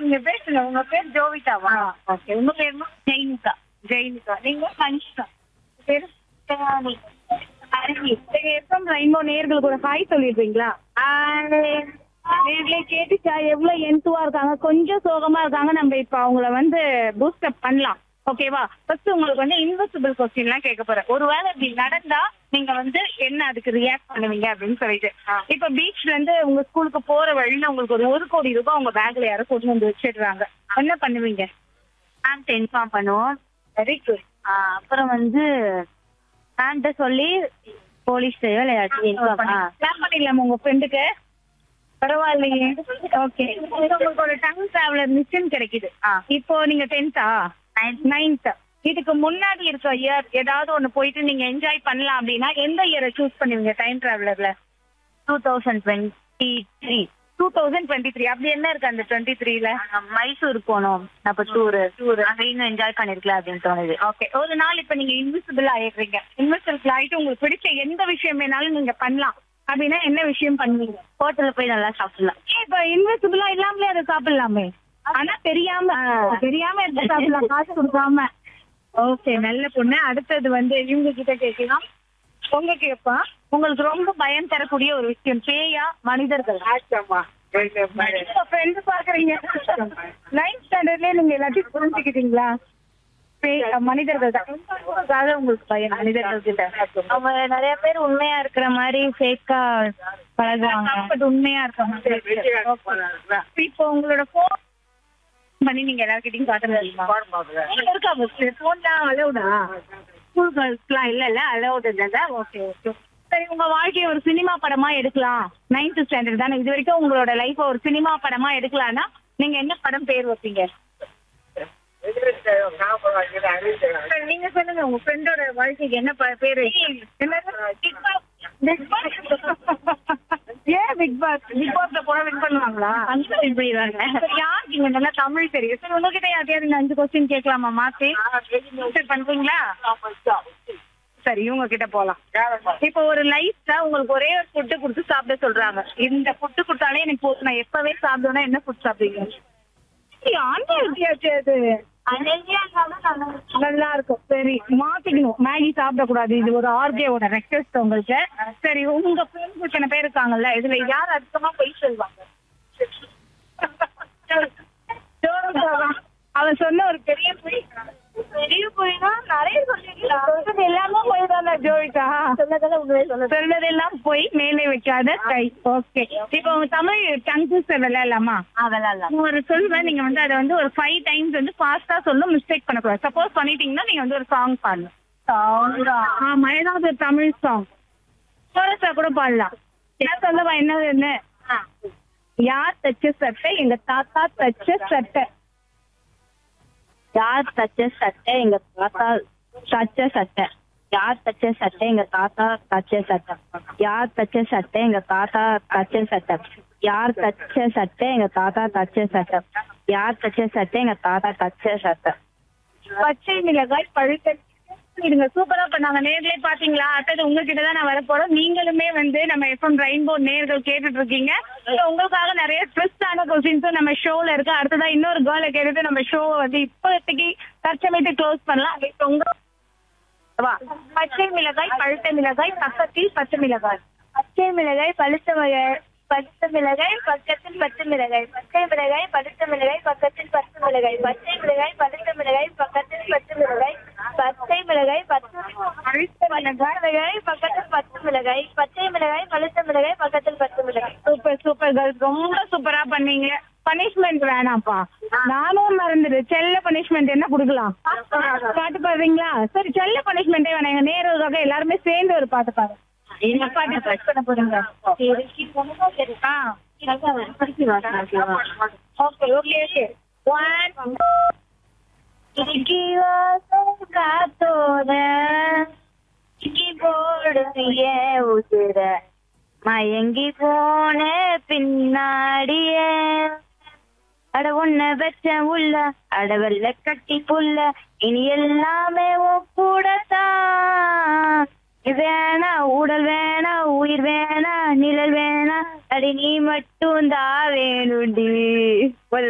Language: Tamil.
நீங்க பேசுங்க உங்க பேர் ஜோவிதாவா ஓகே உங்க பேருமா ஜெயினிகா ஜெயினிகா நீங்க மனிஷா பேரு சிவானி. அருவி நீங்க எப்போ ரெயின்போ நேர்களுக்கு ஒரு ஹாய் சொல்லிடுறீங்களா நேர்களே கேட்டுச்சா எவ்வளவு என்துவா இருக்காங்க கொஞ்சம் சோகமா இருக்காங்க நம்ம இப்ப அவங்கள வந்து பூஸ்ட் அப் பண்ணலாம் ஓகேவா ஃபர்ஸ்ட் உங்களுக்கு வந்து இன்வெஸ்டிபிள் கொஸ்டின் எல்லாம் கேட்க போறேன் ஒருவேளை இப்படி நடந்தா நீங்க வந்து என்ன அதுக்கு ரியாக்ட் பண்ணுவீங்க அப்படின்னு சொல்லிட்டு இப்ப பீச்ல இருந்து உங்க ஸ்கூலுக்கு போற வழியில உங்களுக்கு ஒரு ஒரு கோடி ரூபாய் உங்க பேக்ல யாரும் கொண்டு வந்து வச்சிடுறாங்க என்ன பண்ணுவீங்க மேம்கிட்ட இன்ஃபார்ம் பண்ணுவோம் வெரி குட் ஆஹ் அப்புறம் வந்து மேம்கிட்ட சொல்லி போலீஸ்லயோ இல்லை ஏதாச்சும் இன்ஃபார்ம் பிளான் பண்ணிடலாமா உங்க ஃப்ரெண்டுக்கு பரவாயில்லையே ஓகே உங்களுக்கு ஒரு டங் டிராவலர் மிஷன் கிடைக்குது இப்போ நீங்க டென்த்தா நைன்த் இதுக்கு முன்னாடி இருக்க இயர் ஏதாவது ஒண்ணு போயிட்டு நீங்க என்ஜாய் பண்ணலாம் அப்படின்னா எந்த இயரை சூஸ் பண்ணுவீங்க டைம் டிராவலர்ல two thousand twenty three two thousand twenty three அப்படி என்ன இருக்கு அந்த டுவெண்ட்டி த்ரீல மைசூர் போனோம் அப்ப டூரு டூர் அங்க இன்னும் என்ஜாய் பண்ணிருக்கலாம் அப்படின்னு தோணுது ஓகே ஒரு நாள் இப்ப நீங்க இன்விசிபிள் ஆயிடுறீங்க இன்விசிபிள் ஆயிட்டு உங்களுக்கு பிடிச்ச எந்த விஷயம் வேணாலும் நீங்க பண்ணலாம் அப்படின்னா என்ன விஷயம் பண்ணுவீங்க ஹோட்டல்ல போய் நல்லா சாப்பிடலாம் ஏன் இப்ப இன்வெஸ்டிபிளா இல்லாமலே அதை சாப்பிடலாமே ஆனா தெரியாம தெரியாம எடுத்து சாப்பிடலாம் காசு கொடுக்காம ஓகே நல்ல பொண்ணு அடுத்தது வந்து இவங்க கிட்ட கேட்கலாம் உங்க கேப்பா உங்களுக்கு ரொம்ப பயம் தரக்கூடிய ஒரு விஷயம் பேயா மனிதர்கள் ஃப்ரெண்ட்ஸ் பாக்குறீங்க நைன்த் ஸ்டாண்டர்ட்லயே நீங்க எல்லாத்தையும் புரிஞ்சுக்கிட்டீங்களா பேய் மனிதர்கள் தான் அதாவது உங்களுக்கு பயம் மனிதர்கள் கிட்ட அவங்க நிறைய பேர் உண்மையா இருக்கிற மாதிரி ஃபேக்கா பழகுவாங்க பட் உண்மையா இருக்காங்க இப்போ உங்களோட போன் பண்ணி நீங்க எல்லார்கிட்டயும் காட்ட முடியுமா இருக்கா போன்லாம் அலௌடா ஸ்கூல் கேர்ள்ஸ்லாம் இல்ல இல்ல அலௌடு இல்ல ஓகே ஓகே சரி உங்க வாழ்க்கைய ஒரு சினிமா படமா எடுக்கலாம் நைன்த் ஸ்டாண்டர்ட் தானே இது வரைக்கும் உங்களோட லைஃப் ஒரு சினிமா படமா எடுக்கலாம்னா நீங்க என்ன படம் பேர் வைப்பீங்க சரி, நீங்க சொல்லுங்க உங்க ஃப்ரெண்டோட வாழ்க்கைக்கு என்ன ப- பேரு என்னது? பிக் பாஸ் பிக் பாஸ் ஏன் பிக் பாஸ் பிக் பாஸ்ல போனா வின் பண்ணுவாங்களா அங்க வின் பண்ணிடுவாங்க யாருக்கு இங்க நல்லா தமிழ் தெரியும் சரி உங்ககிட்ட யார்ட்டையாவது இந்த அஞ்சு கொஸ்டின் கேட்கலாமா மாத்தி சரி பண்றீங்களா சரி இவங்க கிட்ட போலாம் இப்போ ஒரு லைஃப்ல உங்களுக்கு ஒரே ஒரு ஃபுட்டு கொடுத்து சாப்பிட சொல்றாங்க இந்த ஃபுட்டு கொடுத்தாலே எனக்கு போதும் நான் எப்பவே சாப்பிடுவேன்னா என்ன ஃபுட் சாப்பிடுவீங்க அன்ஹெல்தியாச்சு அது நல்லா இருக்கும் சரி மாத்திக்கணும் மேகி சாப்பிடக்கூடாது இது ஒரு ஆர்ஜேவோட ரெக்வெஸ்ட் உங்களுக்கு சரி உங்க ஃப்ரெண்ட்ஸ் இத்தனை பேர் இருக்காங்கல்ல இதுல யார் அதிகமா பொய் சொல்வாங்க ஜோரா அவன் சொன்ன ஒரு பெரிய பொய் பெரிய பொய்னா நிறைய சொல்லிருக்கலாம் சொல்றது எல்லாமே பொய் தானே ஜோவிகா சொன்னதெல்லாம் உங்களே சொல்ல சொன்னதெல்லாம் பொய் மேலே வைக்காத கை ஓகே இப்போ உங்க தமிழ் டங் ட்விஸ்டர் விளையாடலாமா விளையாடலாம் ஒரு சொல்வேன் நீங்க வந்து அதை வந்து ஒரு ஃபைவ் டைம்ஸ் வந்து ஃபாஸ்டா சொல்லணும் மிஸ்டேக் பண்ணக்கூடாது சப்போஸ் பண்ணிட்டீங்கன்னா நீங்க வந்து ஒரு சாங் பாடணும் ஆமா ஏதாவது ஒரு தமிழ் சாங் சோரஸா கூட பாடலாம் என்ன சொல்லவா என்னது என்ன யார் தச்ச சட்டை எங்க தாத்தா தச்ச சட்டை யார் தச்ச சட்டை எங்க தாத்தா தச்ச சட்டை யார் தச்ச சட்டை எங்க தாத்தா தச்ச சட்டை யார் தச்ச சட்டை எங்க தாத்தா தச்ச சட்டை யார் தச்ச சட்டை எங்க தாத்தா தச்ச சட்டை யார் தச்ச சட்டை எங்க தாத்தா தச்ச சட்டை பச்சை மிளகாய் பழுத்த இதுங்க சூப்பரா பண்ணாங்க நேர்லயே பாத்தீங்களா அடுத்தது உங்ககிட்ட தான் நான் வரப்போறோம் நீங்களுமே வந்து நம்ம எஃப்எம் ரெயின்போ நேர்கள் கேட்டுட்டு இருக்கீங்க So, உங்களுக்காக நிறைய ட்விஸ்டான கொஸ்டின்ஸும் நம்ம ஷோல இருக்கு அடுத்ததா இன்னொரு கேர்ளை கேட்டுட்டு நம்ம ஷோ வந்து இப்போதைக்கு தற்சமயத்தை க்ளோஸ் பண்ணலாம் இப்போ உங்க வா. பச்சை மிளகாய் பழுத்த மிளகாய் பக்கத்தில் பச்சை மிளகாய் பச்சை மிளகாய் பழுத்த மிளகாய் பச்சை மிளகாய் பக்கத்தில் பச்சை மிளகாய் பச்சை மிளகாய் பழுத்த மிளகாய் பக்கத்தில் பச்சை மிளகாய் பச்சை மிளகாய் பழுத்த மிளகாய் பக்கத்தில் பச்சை மிளகாய் பச்சை மிளகாய் பச்சை பழுத்த மிளகாய் மிளகாய் பக்கத்தில் பச்சை மிளகாய் பச்சை மிளகாய் பழுத்த மிளகாய் பக்கத்தில் பச்சை மிளகாய் சூப்பர் சூப்பர் கேர்ள்ஸ் ரொம்ப சூப்பரா பண்ணீங்க பனிஷ்மெண்ட் வேணாம்ப்பா நானும் மறந்துடு செல்ல பனிஷ்மெண்ட் என்ன கொடுக்கலாம் பாட்டு பாடுறீங்களா சரி செல்ல பனிஷ்மெண்டே வேணாம் எங்க நேருக்காக எல்லாருமே சேர்ந்து ஒரு பாட்டு பாடு என்ன பாட்டு செலக்ட் பண்ண போறீங்க ஆ ஓகே ஓகே ஓகே ஒன் இக்கி வாசம் காத்தோட இக்கி போடுறிய உசுர மயங்கி போன பின்னாடியே அட உன்னை வச்ச உள்ள அட வெள்ள கட்டி புள்ள இனி எல்லாமே உன் கூடத்தான் வேணா உடல் வேணா உயிர் வேணா நிழல் வேணா அடி நீ மட்டும் தான் வேணுண்டி